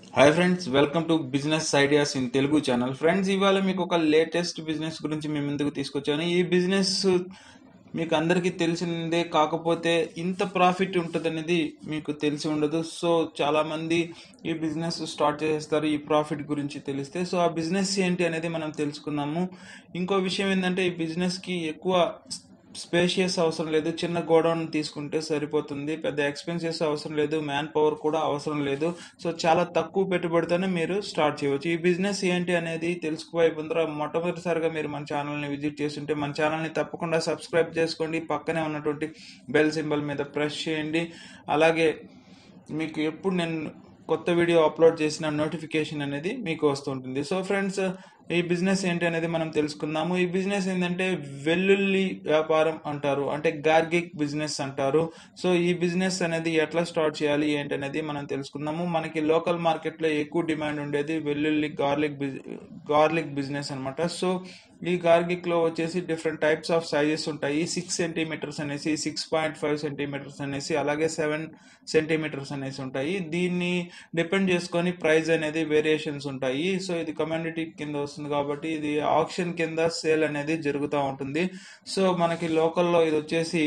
hi friends welcome to business ideas in Telugu channel friends ఇవాళ మీకు ఒక లేటెస్ట్ బిజినెస్ గురించి మేము ముందుకు తీసుకొచ్చాను ఈ బిజినెస్ మీకు అందరికీ తెలిసిందే కాకపోతే ఇంత ప్రాఫిట్ ఉంటుంది అనేది మీకు తెలిసి ఉండదు సో చాలా మంది ఈ బిజినెస్ స్టార్ట్ చేస్తారు ఈ ప్రాఫిట్ గురించి తెలిస్తే సో ఆ బిజినెస్ ఏంటి అనేది మనం తెలుసుకుందాము ఇంకో విషయం ఏంటంటే ఈ బిజినెస్కి ఎక్కువ స్పేషియస్ అవసరం లేదు చిన్న గోడౌన్ తీసుకుంటే సరిపోతుంది పెద్ద ఎక్స్పెన్సెస్ అవసరం లేదు మ్యాన్ పవర్ కూడా అవసరం లేదు సో చాలా తక్కువ పెట్టుబడితోనే మీరు స్టార్ట్ చేయవచ్చు ఈ బిజినెస్ ఏంటి అనేది తెలుసుకోబోయే ముందర మొట్టమొదటిసారిగా మీరు మన ఛానల్ని విజిట్ చేస్తుంటే మన ఛానల్ని తప్పకుండా సబ్స్క్రైబ్ చేసుకోండి పక్కనే ఉన్నటువంటి బెల్ సింబల్ మీద ప్రెస్ చేయండి అలాగే మీకు ఎప్పుడు నేను కొత్త వీడియో అప్లోడ్ చేసిన నోటిఫికేషన్ అనేది మీకు వస్తుంటుంది సో ఫ్రెండ్స్ ఈ బిజినెస్ ఏంటి అనేది మనం తెలుసుకుందాము ఈ బిజినెస్ ఏంటంటే వెల్లుల్లి వ్యాపారం అంటారు అంటే గార్గిక్ బిజినెస్ అంటారు సో ఈ బిజినెస్ అనేది ఎట్లా స్టార్ట్ చేయాలి ఏంటి అనేది మనం తెలుసుకుందాము మనకి లోకల్ మార్కెట్లో ఎక్కువ డిమాండ్ ఉండేది వెల్లుల్లి గార్లిక్ గార్లిక్ బిజినెస్ అనమాట సో ఈ గార్గిక్ లో వచ్చేసి డిఫరెంట్ టైప్స్ ఆఫ్ సైజెస్ ఉంటాయి సిక్స్ సెంటీమీటర్స్ అనేసి సిక్స్ పాయింట్ ఫైవ్ సెంటీమీటర్స్ అనేసి అలాగే సెవెన్ సెంటీమీటర్స్ అనేసి ఉంటాయి దీన్ని డిపెండ్ చేసుకొని ప్రైస్ అనేది వేరియేషన్స్ ఉంటాయి సో ఇది కమ్యూనిటీ కింద వస్తుంది కాబట్టి ఇది ఆప్షన్ కింద సేల్ అనేది జరుగుతూ ఉంటుంది సో మనకి లోకల్లో ఇది వచ్చేసి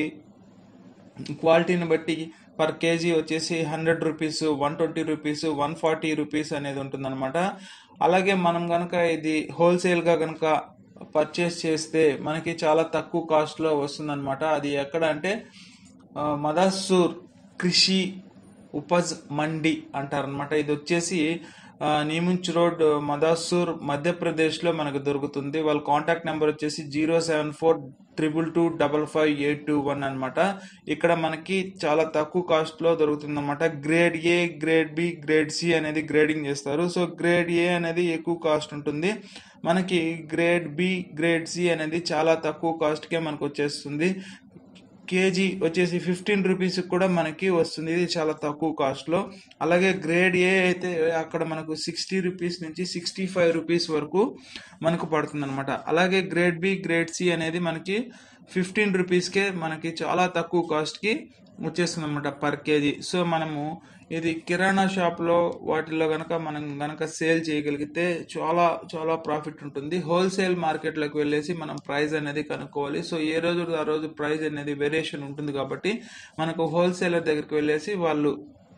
క్వాలిటీని బట్టి పర్ కేజీ వచ్చేసి hundred rupees one twenty rupees one forty rupees అనేది ఉంటుందన్నమాట అలాగే మనం కనుక ఇది హోల్సేల్గా కనుక పర్చేస్ చేస్తే మనకి చాలా తక్కువ కాస్ట్లో వస్తుందన్నమాట అది ఎక్కడ అంటే ఆ, మదసూర్ కృషి ఉపజ్ మండి అంటారనమాట ఇది వచ్చేసి ఆ, నీముంచ్ రోడ్ మదాసూర్ మధ్యప్రదేశ్లో మనకు దొరుకుతుంది వాళ్ళ కాంటాక్ట్ నెంబర్ వచ్చేసి zero seven four triple two double five eight two one అనమాట ఇక్కడ మనకి చాలా తక్కువ కాస్ట్లో దొరుకుతుంది అనమాట grade A grade B grade C అనేది గ్రేడింగ్ చేస్తారు సో గ్రేడ్ ఏ అనేది ఎక్కువ కాస్ట్ ఉంటుంది మనకి గ్రేడ్ బి గ్రేడ్ సి అనేది చాలా తక్కువ కాస్ట్కే మనకు వచ్చేస్తుంది కేజీ వచ్చేసి ఫిఫ్టీన్ రూపీస్ కూడా మనకి వస్తుంది ఇది చాలా తక్కువ కాస్ట్లో అలాగే గ్రేడ్ ఏ అయితే అక్కడ మనకు సిక్స్టీ రూపీస్ నుంచి సిక్స్టీ ఫైవ్ రూపీస్ వరకు మనకు పడుతుంది అనమాట అలాగే గ్రేడ్ బి గ్రేడ్ సి అనేది మనకి ఫిఫ్టీన్ రూపీస్కే మనకి చాలా తక్కువ కాస్ట్కి వచ్చేస్తుంది అనమాట పర్ కేజీ సో మనము ఇది కిరాణా షాప్లో వాటిల్లో కనుక మనం కనుక సేల్ చేయగలిగితే చాలా చాలా ప్రాఫిట్ ఉంటుంది హోల్సేల్ మార్కెట్లోకి వెళ్ళేసి మనం ప్రైస్ అనేది కనుక్కోవాలి సో ఏ రోజు ఆ రోజు ప్రైస్ అనేది వేరియేషన్ ఉంటుంది కాబట్టి మనకు హోల్సేలర్ దగ్గరికి వెళ్ళేసి వాళ్ళు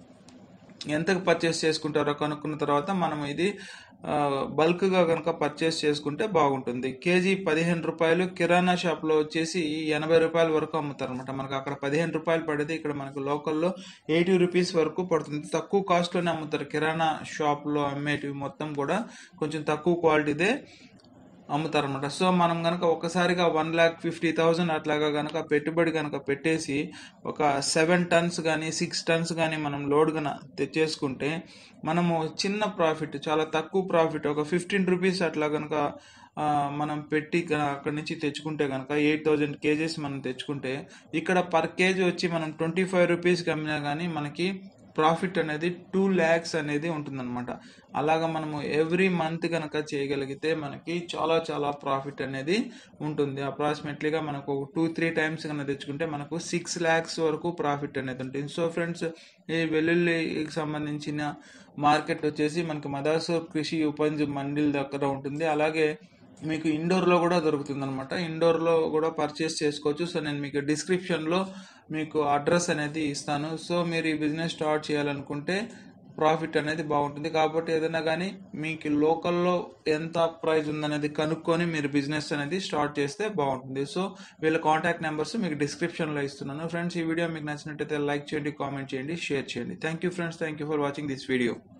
ఎంతకు పర్చేస్ చేసుకుంటారో కనుక్కున్న తర్వాత మనం ఇది ఆ, బల్క్గా కనుక పర్చేస్ చేసుకుంటే బాగుంటుంది కేజీ పదిహేను రూపాయలు కిరాణా షాప్లో వచ్చేసి ఎనభై రూపాయల వరకు అమ్ముతారు అనమాట మనకు అక్కడ పదిహేను రూపాయలు పడితే ఇక్కడ మనకు లోకల్లో ఎయిటీ రూపీస్ వరకు పడుతుంది తక్కువ కాస్ట్లోనే అమ్ముతారు కిరాణా షాప్లో అమ్మేటివి మొత్తం కూడా కొంచెం తక్కువ క్వాలిటీదే అమ్ముతారనమాట సో మనం కనుక ఒక్కసారిగా వన్ ల్యాక్ ఫిఫ్టీ థౌజండ్ అట్లాగా కనుక పెట్టుబడి కనుక పెట్టేసి ఒక సెవెన్ టన్స్ కానీ సిక్స్ టన్స్ కానీ మనం లోడ్ కన తెచ్చేసుకుంటే మనము చిన్న ప్రాఫిట్ చాలా తక్కువ ప్రాఫిట్ ఒక ఫిఫ్టీన్ రూపీస్ అట్లా కనుక ఆ, మనం పెట్టి గన- అక్కడి నుంచి తెచ్చుకుంటే కనుక ఎయిట్ థౌజండ్ కేజెస్ మనం తెచ్చుకుంటే ఇక్కడ పర్ కేజీ వచ్చి మనం ట్వంటీ ఫైవ్ రూపీస్కి అమ్మినా కానీ మనకి ప్రాఫిట్ అనేది టూ ల్యాక్స్ అనేది ఉంటుందన్నమాట అలాగా మనము ఎవ్రీ మంత్ కనుక చేయగలిగితే మనకి చాలా చాలా ప్రాఫిట్ అనేది ఉంటుంది అప్రాక్సిమేట్లీగా మనకు ఒక టూ త్రీ టైమ్స్ కనుక తెచ్చుకుంటే మనకు సిక్స్ ల్యాక్స్ వరకు ప్రాఫిట్ అనేది ఉంటుంది సో ఫ్రెండ్స్ ఈ వెల్లుల్లికి సంబంధించిన మార్కెట్ వచ్చేసి మనకి మదాసూర్ కృషి ఉపంజ్ మండిల్ దగ్గర ఉంటుంది అలాగే మీకు ఇండోర్లో కూడా దొరుకుతుంది అనమాట ఇండోర్లో కూడా పర్చేస్ చేసుకోవచ్చు సో నేను మీకు డిస్క్రిప్షన్లో మీకు అడ్రస్ అనేది ఇస్తాను సో మీరు ఈ బిజినెస్ స్టార్ట్ చేయాలనుకుంటే ప్రాఫిట్ అనేది బాగుంటుంది కాబట్టి ఏదైనా కానీ మీకు లోకల్లో ఎంత ప్రైస్ ఉందనేది కనుక్కొని మీరు బిజినెస్ అనేది స్టార్ట్ చేస్తే బాగుంటుంది సో వీళ్ళ కాంటాక్ట్ నెంబర్స్ మీకు డిస్క్రిప్షన్లో ఇస్తున్నాను ఫ్రెండ్స్ ఈ వీడియో మీకు నచ్చినట్టయితే లైక్ చేయండి కామెంట్ చేయండి షేర్ చేయండి thank you friends thank you for watching this video